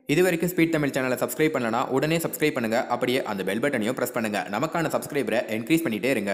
இது வரைக்கும் ஸ்பீட் தமிழ் சேனலை சப்ஸ்கிரைப் பண்ணலனா உடனே சப்ஸ்கிரைப் பண்ணுங்க அப்படியே அந்த பெல் பட்டனையும் பிரஸ் பண்ணுங்க நமக்கான சப்ஸ்கிரைபரை என்க்ரீஸ் பண்ணிட்டே இருங்க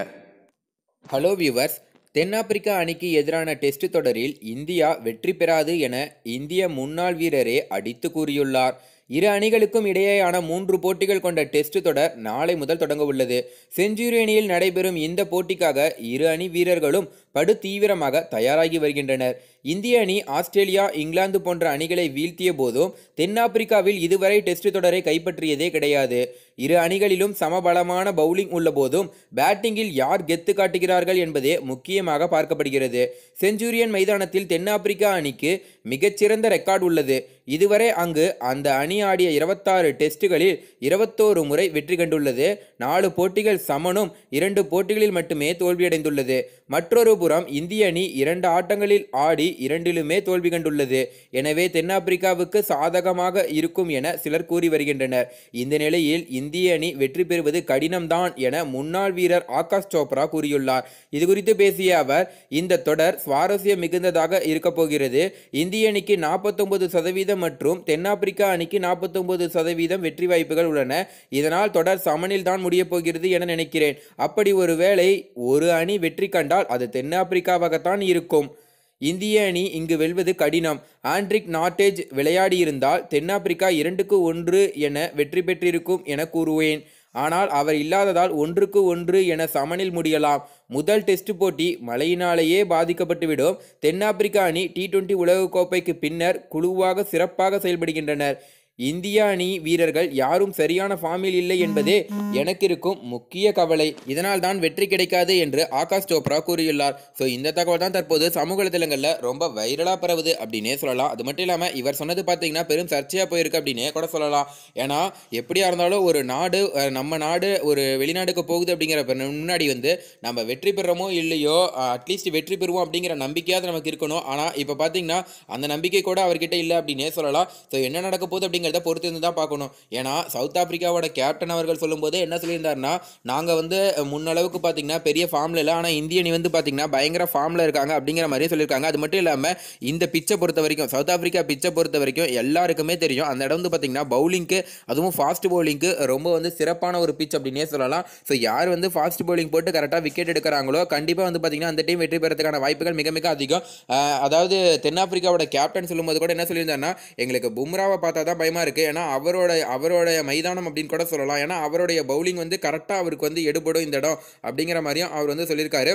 ஹலோ வியூவர்ஸ் தென்னாப்பிரிக்கா அணிக்கு எதிரான டெஸ்ட் தொடரில் இந்தியா வெற்றி பெறாது என இந்திய முன்னாள் வீரரே அடித்து கூறியுள்ளார் இரு அணிகளுக்கும் இடையேயான மூன்று போட்டிகள் கொண்ட டெஸ்ட் தொடர் நாளை முதல் தொடங்க உள்ளது செஞ்சுரியனியில் நடைபெறும் இந்த போட்டிக்காக இரு அணி வீரர்களும் படு தீவிரமாக தயாராகி வருகின்றனர் இந்திய அணி ஆஸ்திரேலியா இங்கிலாந்து போன்ற அணிகளை வீழ்த்திய போதும் தென்னாப்பிரிக்காவில் இதுவரை டெஸ்ட் தொடரை கைப்பற்றியதே கிடையாது இரு அணிகளிலும் சமபலமான பவுலிங் உள்ள போதும் பேட்டிங்கில் யார் கெத்து காட்டுகிறார்கள் என்பதே முக்கியமாக பார்க்கப்படுகிறது செஞ்சுரியன் மைதானத்தில் தென்னாப்பிரிக்கா அணிக்கு மிகச்சிறந்த ரெக்கார்டு உள்ளது இதுவரை அங்கு அந்த அணி ஆடிய இருபத்தாறு டெஸ்டுகளில் இருபத்தோரு முறை வெற்றி கண்டுள்ளது நாலு போட்டிகள் சமனும் இரண்டு போட்டிகளில் மட்டுமே தோல்வியடைந்துள்ளது மற்றொரு புறம் இந்திய அணி இரண்டு ஆட்டங்களில் ஆடி இரண்டிலுமே தோல்வி கண்டுள்ளது எனவே தென்னாப்பிரிக்காவுக்கு சாதகமாக இருக்கும் என சிலர் கூறி வருகின்றனர் இந்த நிலையில் இந்திய அணி வெற்றி பெறுவது கடினம்தான் என முன்னாள் வீரர் ஆகாஷ் சோப்ரா கூறியுள்ளார் இது குறித்து பேசிய அவர் இந்த தொடர் சுவாரஸ்யம் மிகுந்ததாக இருக்கப் போகிறது இந்திய அணிக்கு நாற்பத்தொன்பது சதவீதம் மற்றும் தென்னாப்பிரிக்கா அணிக்கு நாற்பத்தொன்பது சதவீதம் வெற்றி வாய்ப்புகள் உள்ளன இதனால் தொடர் சமனில் தான் முடியப் போகிறது என நினைக்கிறேன் அப்படி ஒருவேளை ஒரு அணி வெற்றி கண்டால் அது தென்னாப்பிரிக்காவாகத்தான் இருக்கும் இந்திய அணி இங்கு வெல்வது கடினம் ஆண்ட்ரிக் நாட்டேஜ் விளையாடியிருந்தால் தென்னாப்பிரிக்கா இரண்டுக்கு ஒன்று என வெற்றி பெற்றிருக்கும் என கூறுவேன் ஆனால் அவர் இல்லாததால் ஒன்றுக்கு ஒன்று என சமனில் முடியலாம் முதல் டெஸ்ட் போட்டி மழையினாலேயே பாதிக்கப்பட்டுவிடும் தென்னாப்பிரிக்கா அணி டி டுவெண்டி உலகக்கோப்பைக்கு பின்னர் குழுவாக சிறப்பாக செயல்படுகின்றனர் இந்திய அணி வீரர்கள் யாரும் சரியான ஃபார்மில் இல்லை என்பதே எனக்கு இருக்கும் முக்கிய கவலை இதனால் தான் வெற்றி கிடைக்காது என்று ஆகாஷ் சோப்ரா கூறியுள்ளார் ஸோ இந்த தகவல் தான் தற்போது சமூக வலைதளங்களில் ரொம்ப வைரலாக பரவுது அப்படின்னே சொல்லலாம் அது மட்டும் இல்லாமல் இவர் சொன்னது பார்த்தீங்கன்னா பெரும் சர்ச்சையாக போயிருக்கு அப்படின்னே கூட சொல்லலாம் ஏன்னா எப்படியா இருந்தாலும் ஒரு நாடு அஹ், நம்ம நாடு ஒரு வெளிநாடுக்கு போகுது அப்படிங்கிற ப- முன்னாடி வந்து நம்ம வெற்றி பெறுறோமோ இல்லையோ அட்லீஸ்ட் வெற்றி பெறுவோம் அப்படிங்கிற நம்பிக்கையாவது நமக்கு இருக்கணும் ஆனால் இப்போ பார்த்தீங்கன்னா அந்த நம்பிக்கை கூட அவர்கிட்ட இல்லை அப்படின்னே சொல்லலாம் ஸோ என்ன நடக்க போகுது அப்படிங்கிறத பொறுத்து இருந்து தான் பார்க்கணும் ஏன்னா சவுத் ஆப்பிரிக்காவோட கேப்டன் அவர்கள் சொல்லும்போது என்ன சொல்லியிருந்தாருன்னா நாங்கள் வந்து முன்னளவுக்கு பார்த்தீங்கன்னா பெரிய ஃபார்மில் இல்லை ஆனால் இந்திய அணி வந்து பார்த்தீங்கன்னா பயங்கர ஃபார்மில் இருக்காங்க அப்படிங்கிற மாதிரியே சொல்லியிருக்காங்க அது மட்டும் இல்லாமல் இந்த பிச்சை பொறுத்த வரைக்கும் சவுத் ஆப்பிரிக்கா பிச்சை பொறுத்த வரைக்கும் எல்லாருக்குமே தெரியும் அந்த இடம் வந்து பார்த்தீங்கன்னா பவுலிங்க்கு அதுவும் ஃபாஸ்ட் பவுலிங்க்கு ரொம்ப வந்து சிறப்பான ஒரு பிச் அப்படின்னே சொல்லலாம் ஸோ யார் வந்து ஃபாஸ்ட் பவுலிங் போட்டு கரெக்டாக விக்கெட் எடுக்கிறாங்களோ கண்டிப்பாக வந்து பார்த்தீங்கன்னா அந்த டீம் வெற்றி பெறதுக்கான வாய்ப்புகள் மிக மிக அதிகம் ஆஹ் அதாவது தென்னாப்பிரிக்காவோட கேப்டன் சொல்லும்போது கூட என்ன சொல்லியிருந்தாருன்னா எங்களுக்கு பும்ராவை பார்த்தா தான் பயமாக இருக்குது ஏன்னா அவரோட அவரோட மைதானம் அப்படின்னு கூட சொல்லலாம் ஏன்னா அவருடைய பவுலிங் வந்து கரெக்டாக அவருக்கு வந்து எடுபடும் இந்த இடம் அப்படிங்கிற மாதிரியும் அவர் வந்து சொல்லியிருக்காரு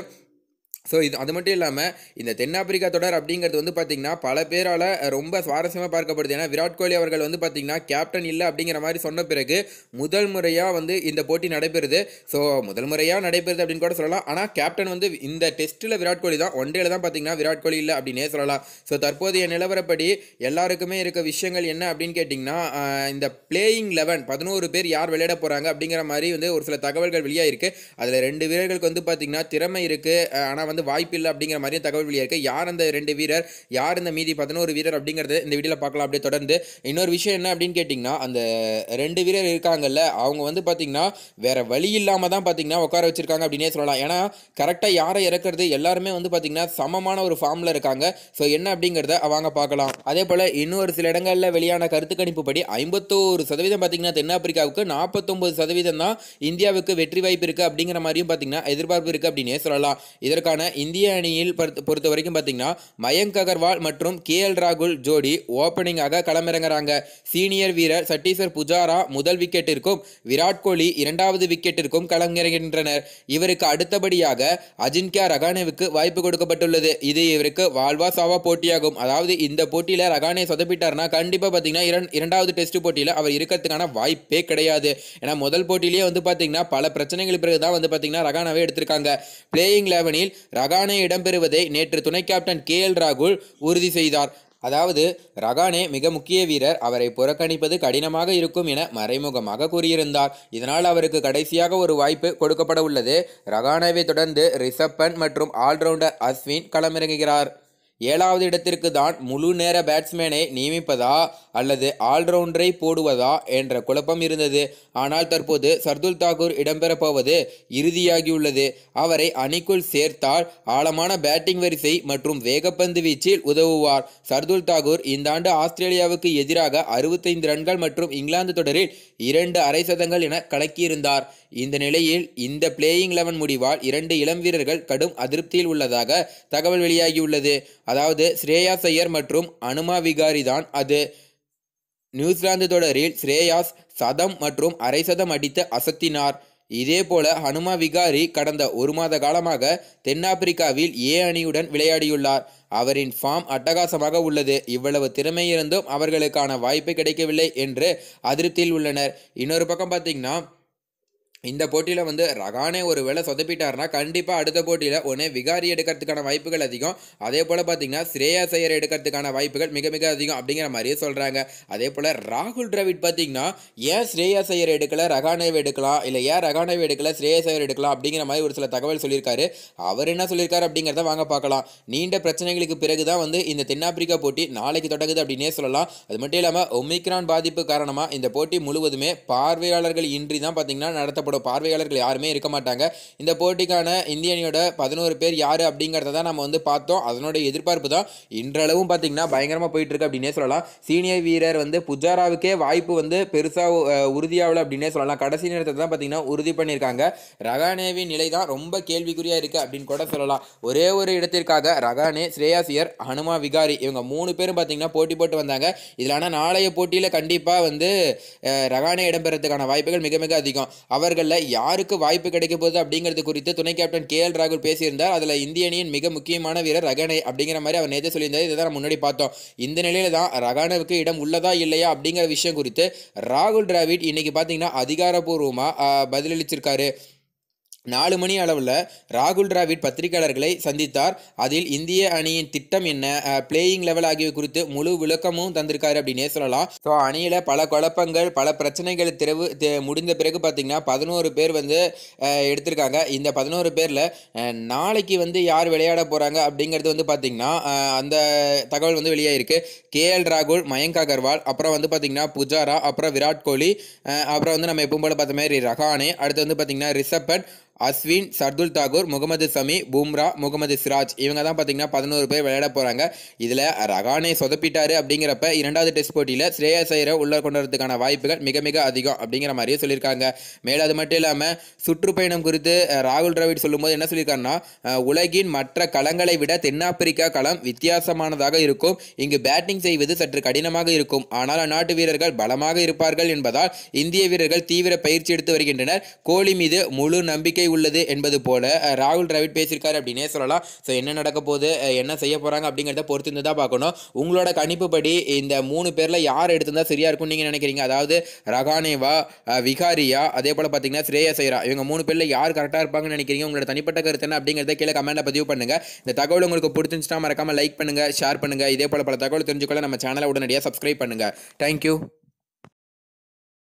ஸோ இது அது மட்டும் இல்லாமல் இந்த தென்னாப்பிரிக்கா தொடர் அப்படிங்கிறது வந்து பார்த்திங்கன்னா பல பேரால் ரொம்ப சுவாரஸ்யமாக பார்க்கப்படுது ஏன்னா விராட் கோலி அவர்கள் வந்து பார்த்திங்கன்னா கேப்டன் இல்லை அப்படிங்கிற மாதிரி சொன்ன பிறகு முதல் முறையாக வந்து இந்த போட்டி நடைபெறுது ஸோ முதல் முறையாக நடைபெறுது அப்படின்னு கூட சொல்லலாம் ஆனால் கேப்டன் வந்து இந்த டெஸ்ட்டில் விராட் கோலி தான் ஒன் டேல தான் பார்த்திங்கன்னா விராட் கோலி இல்லை அப்படின்னே சொல்லலாம் ஸோ தற்போதைய நிலவரப்படி எல்லாருக்குமே இருக்க விஷயங்கள் என்ன அப்படின்னு கேட்டிங்கன்னா ஆஹ், இந்த பிளேயிங் லெவன் பதினோரு பேர் யார் விளையாட போகிறாங்க அப்படிங்கிற மாதிரி வந்து ஒரு சில தகவல்கள் வெளியாயிருக்கு அதில் ரெண்டு வீரர்களுக்கு வந்து பார்த்திங்கன்னா திறமை இருக்குது ஆனால் வந்து வாய்ப்பு இல்லை அப்படிங்கிற மாதிரியும் தகவல் வெளியாயிருக்கு யார் அந்த ரெண்டு வீரர் யார் இந்த மீதி பதினோரு வீரர் அப்படிங்கிறது இந்த வீடியோவில் பார்க்கலாம் அப்படியே தொடர்ந்து இன்னொரு விஷயம் என்ன அப்படின்னு கேட்டிங்கன்னா அந்த ரெண்டு வீரர் இருக்காங்கல்ல அவங்க வந்து பார்த்திங்கன்னா வேற வழி இல்லாமல் தான் பார்த்திங்கன்னா உட்கார வச்சிருக்காங்க அப்படின்னே சொல்லலாம் ஏன்னா கரெக்டாக யாரை இறக்குறது எல்லாருமே வந்து பார்த்திங்கன்னா சமமான ஒரு ஃபார்மில் இருக்காங்க ஸோ என்ன அப்படிங்கிறத வாங்க பார்க்கலாம் அதே போல் இன்னொரு சில இடங்களில் வெளியான கருத்து கணிப்புப்படி ஐம்பத்தோரு சதவீதம் பார்த்திங்கன்னா தென்னாப்பிரிக்காவுக்கு நாற்பத்தொம்பது சதவீதம் தான் இந்தியாவுக்கு வெற்றி வாய்ப்பு இருக்குது அப்படிங்கிற மாதிரியும் பார்த்திங்கன்னா எதிர்பார்ப்பு இருக்குது அப்படின்னே சொல்லலாம் இதற்கான இந்திய அணியில் பொறுத்த பொறுத்த வரைக்கும் பார்த்திங்கன்னா மயங்க் அகர்வால் மற்றும் கே எல் ராகுல் ஜோடி ஓப்பனிங்காக களமிறங்குறாங்க சீனியர் வீரர் சட்டீஸ்வர் புஜாரா முதல் விக்கெட்டிற்கும் விராட் கோலி இரண்டாவது விக்கெட்டிற்கும் களமிறங்குகின்றனர் இவருக்கு அடுத்தபடியாக அஜின்கா ரகானேவுக்கு வாய்ப்பு கொடுக்கப்பட்டுள்ளது இது இவருக்கு வாழ்வா சாவா போட்டியாகும் அதாவது இந்த போட்டியில் ரகானே சொதப்பிட்டார்னா கண்டிப்பாக பார்த்தீங்கன்னா இரண் இரண்டாவது டெஸ்ட் போட்டியில் அவர் இருக்கிறதுக்கான வாய்ப்பே கிடையாது ஏன்னா முதல் போட்டியிலேயே வந்து பார்த்தீங்கன்னா பல பிரச்சனைகள் பிறகு தான் வந்து பார்த்தீங்கன்னா ரகானாவே எடுத்திருக்காங்க பிளேயிங் லெவனில் ரகானே இடம்பெறுவதை நேற்று துணை கேப்டன் கே எல் ராகுல் உறுதி செய்தார் அதாவது ரகானே மிக முக்கிய வீரர் அவரை புறக்கணிப்பது கடினமாக இருக்கும் என மறைமுகமாக கூறியிருந்தார் இதனால் அவருக்கு கடைசியாக ஒரு வாய்ப்பு கொடுக்கப்பட உள்ளது ரகானேவை தொடர்ந்து ரிஷப் பண்ட் மற்றும் ஆல்ரவுண்டர் அஸ்வின் களமிறங்குகிறார் ஏழாவது இடத்திற்கு தான் முழு நேர பேட்ஸ்மேனை நியமிப்பதா அல்லது ஆல்ரவுண்டரை போடுவதா என்ற குழப்பம் இருந்தது ஆனால் தற்போது சர்துல் தாக்கூர் இடம்பெறப் போவது இறுதியாகியுள்ளது அவரை அணிக்குள் சேர்த்தால் ஆழமான பேட்டிங் வரிசை மற்றும் வேகப்பந்து வீச்சில் உதவுவார் சர்துல் தாக்கூர் இந்த ஆண்டு ஆஸ்திரேலியாவுக்கு எதிராக அறுபத்தைந்து ரன்கள் மற்றும் இங்கிலாந்து தொடரில் இரண்டு அரை சதங்கள் என கலக்கியிருந்தார் இந்த நிலையில் இந்த பிளேயிங் லெவன் முடிவால் இரண்டு இளம் வீரர்கள் கடும் அதிருப்தியில் உள்ளதாக தகவல் வெளியாகியுள்ளது அதாவது ஸ்ரேயாஸ் ஐயர் மற்றும் அனுமா விகாரி தான் அது நியூசிலாந்து தொடரில் ஸ்ரேயாஸ் சதம் மற்றும் அரை சதம் அடித்து அசத்தினார் இதேபோல ஹனுமா விகாரி கடந்த ஒரு மாத காலமாக தென்னாப்பிரிக்காவில் ஏ அணியுடன் விளையாடியுள்ளார் அவரின் ஃபார்ம் அட்டகாசமாக உள்ளது இவ்வளவு திறமை இருந்தும் அவர்களுக்கான வாய்ப்பு கிடைக்கவில்லை என்று அதிருப்தியில் உள்ளனர் இன்னொரு பக்கம் பார்த்தீங்கன்னா இந்த போட்டியில் வந்து ரகானே ஒரு வேளை சொதப்பிட்டார்னா கண்டிப்பாக அடுத்த போட்டியில் ஒன்று விகாரி எடுக்கிறதுக்கான வாய்ப்புகள் அதிகம் அதே போல் பார்த்தீங்கன்னா ஸ்ரேயா ஐயர் எடுக்கிறதுக்கான வாய்ப்புகள் மிக மிக அதிகம் அப்படிங்கிற மாதிரியே சொல்கிறாங்க அதே போல் ராகுல் டிராவிட் பார்த்தீங்கன்னா ஏன் ஸ்ரேயா ஐயர் எடுக்கல ரகானேவை எடுக்கலாம் இல்லை ஏன் ரகானேவை எடுக்கல ஸ்ரேயா ஐயர் எடுக்கலாம் அப்படிங்கிற மாதிரி ஒரு சில தகவல் சொல்லியிருக்காரு அவர் என்ன சொல்லியிருக்காரு அப்படிங்கிறத வாங்க பார்க்கலாம் நீண்ட பிரச்சனைகளுக்கு பிறகு தான் வந்து இந்த தென்னாப்பிரிக்கா போட்டி நாளைக்கு தொடங்குது அப்படின்னே சொல்லலாம் அது மட்டும் இல்லாமல் ஒமிக்ரான் பாதிப்பு காரணமாக இந்த போட்டி முழுவதுமே பார்வையாளர்கள் இன்றி தான் பார்த்தீங்கன்னா நடத்தப்படும் பார்வையாளர்கள் யாருமே இருக்க மாட்டாங்க இந்த போட்டிக்கான இந்திய அணியோட பதினோரு பேர் யார் அப்படிங்கிறத தான் நம்ம வந்து பார்த்தோம் அதனுடைய எதிர்பார்ப்பு தான் இன்றளவும் பார்த்தீங்கன்னா பயங்கரமாக போயிட்டு இருக்கு அப்படின்னே சொல்லலாம் சீனியர் வீரர் வந்து புஜாராவுக்கே வாய்ப்பு வந்து பெருசாக உறுதியாகல அப்படின்னே சொல்லலாம் கடைசி நேரத்தில் தான் பார்த்தீங்கன்னா உறுதி பண்ணியிருக்காங்க ரகானேவின் நிலை தான் ரொம்ப கேள்விக்குறியாக இருக்குது அப்படின்னு கூட சொல்லலாம் ஒரே ஒரு இடத்திற்காக ரகானே ஸ்ரேயாசியர் ஹனுமா விகாரி இவங்க மூணு பேரும் பார்த்தீங்கன்னா போட்டி போட்டு வந்தாங்க இதில் ஆனால் நாளைய போட்டியில் கண்டிப்பாக வந்து அஹ், ரகானே இடம்பெறதுக்கான வாய்ப்புகள் மிக மிக அதிகம் அவர்களில் யாருக்கு வாய்ப்பு கிடைக்க போகுது அப்படிங்கிறது குறித்து துணை கேப்டன் கே எல் ராகுல் பேசியிருந்தார் அதில் இந்திய அணியின் மிக முக்கியமான வீரர் ரகானே அப்படிங்கிற மாதிரி அவர் நேற்று சொல்லியிருந்தார் இதை தான் நம்ம முன்னாடி பார்த்தோம் இந்த நிலையில தான் ரகானேவுக்கு இடம் உள்ளதா இல்லையா அப்படிங்கிற விஷயம் குறித்து ராகுல் டிராவிட் இன்னைக்கு பார்த்தீங்கன்னா அதிகாரப்பூர்வமாக பதிலளிச்சிருக்காரு நாலு மணி அளவில் ராகுல் டிராவிட் பத்திரிகையாளர்களை சந்தித்தார் அதில் இந்திய அணியின் திட்டம் என்ன பிளேயிங் லெவல் ஆகியவை குறித்து முழு விளக்கமும் தந்திருக்காரு அப்படின்னே சொல்லலாம் ஸோ அணியில் பல குழப்பங்கள் பல பிரச்சனைகள் திறவு தெ- முடிந்த பிறகு பார்த்தீங்கன்னா பதினோரு பேர் வந்து அஹ், எடுத்திருக்காங்க இந்த பதினோரு பேரில் நாளைக்கு வந்து யார் விளையாட போகிறாங்க அப்படிங்கிறது வந்து பார்த்தீங்கன்னா அஹ், அந்த தகவல் வந்து வெளியாயிருக்கு கேஎல் ராகுல் மயங்க் அகர்வால் அப்புறம் வந்து பார்த்தீங்கன்னா புஜாரா அப்புறம் விராட் கோலி அஹ், அப்புறம் வந்து நம்ம எப்பவும் போல பார்த்த மாதிரி ரஹானே அடுத்து வந்து பார்த்தீங்கன்னா ரிஷபன் அஸ்வின் சர்துல் தாக்கூர் முகமது சமி பும்ரா முகமது சிராஜ் இவங்க தான் பார்த்தீங்கன்னா பதினோரு பேர் விளையாட போகிறாங்க இதில் ரகானே சொதப்பிட்டாரு அப்படிங்கிறப்ப இரண்டாவது டெஸ்ட் போட்டியில் ஸ்ரேயஸ் ஐயரை உள்ள கொண்டு வரதுக்கான வாய்ப்புகள் மிக மிக அதிகம் அப்படிங்கிற மாதிரியே சொல்லியிருக்காங்க மேலும் அது மட்டும் இல்லாமல் சுற்றுப்பயணம் குறித்து அஹ், ராகுல் டிராவிட் சொல்லும்போது என்ன சொல்லியிருக்காருன்னா அஹ், உலகின் மற்ற களங்களை விட தென்னாப்பிரிக்கா களம் வித்தியாசமானதாக இருக்கும் இங்கு பேட்டிங் செய்வது சற்று கடினமாக இருக்கும் ஆனால் அந்நாட்டு வீரர்கள் பலமாக இருப்பார்கள் என்பதால் இந்திய வீரர்கள் தீவிர பயிற்சி எடுத்து வருகின்றனர் கோலி மீது முழு நம்பிக்கை உள்ளது என்பது போல அஹ், ராகுல் டிராவிட் பேசியிருக்காரு அப்படின்னே சொல்லலாம் ஸோ என்ன நடக்க போகுது அஹ், என்ன செய்ய போறாங்க அப்படிங்கிறத பொறுத்து இருந்து தான் பார்க்கணும் உங்களோட கணிப்புப்படி இந்த மூணு பேர்ல யார் எடுத்திருந்தா சரியா இருக்கும் நீங்க நினைக்கிறீங்க அதாவது ரகானேவா அஹ், விகாரியா அதே போல பார்த்தீங்கன்னா ஸ்ரேயஸ் ஐயரா இவங்க மூணு பேர்ல யார் கரெக்டாக இருப்பாங்கன்னு நினைக்கிறீங்க உங்களோட தனிப்பட்ட கருத்து என்ன அப்படிங்கிறத கீழே கமெண்ட்ல பதிவு பண்ணுங்க இந்த தகவல் உங்களுக்கு பிடிச்சிருந்துச்சுன்னா மறக்காம லைக் பண்ணுங்க ஷேர் பண்ணுங்க இதே போல பல தகவல் தெரிஞ்சுக்கொள்ள நம்ம சேனலை உடனடியாக சப்ஸ்கிரைப் பண்ணுங்க தேங்க்யூ